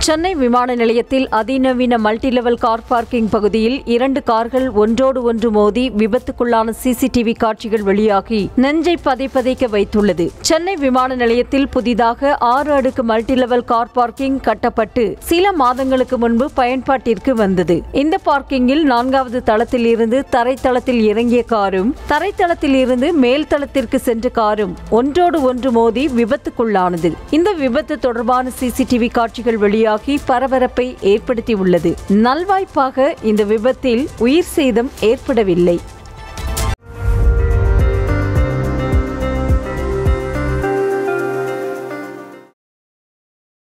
சென்னை விமான நிலையத்தில் அதிநவீன மல்டி லெவல் கார் பார்க்கிங் பகுதியில் இரண்டு கார்கள் ஒன்றோடு ஒன்று மோதி விபத்துக்குள்ளான சிசிடிவி காட்சிகள் வெளியாகி நெஞ்சை பதைப்பதைக்க வைத்துள்ளது சென்னை விமான நிலையத்தில் புதிதாக ஆறு அடுக்கு மல்டி லெவல் கார் பார்க்கிங் கட்டப்பட்டு சில மாதங்களுக்கு முன்பு பயன்பாட்டிற்கு வந்தது இந்த பார்க்கிங்கில் நான்காவது தளத்தில் இருந்து தரைத்தளத்தில் இறங்கிய காரும் தரைத்தளத்தில் இருந்து மேல் தளத்திற்கு சென்ற காரும் ஒன்றோடு ஒன்று மோதி விபத்துக்குள்ளானது இந்த விபத்து தொடர்பான சிசிடிவி காட்சிகள் வெளியாகி பரபரப்பை ஏற்படுத்தியுள்ளது நல்வாய்ப்பாக இந்த விபத்தில் உயிர் சேதம் ஏற்படவில்லை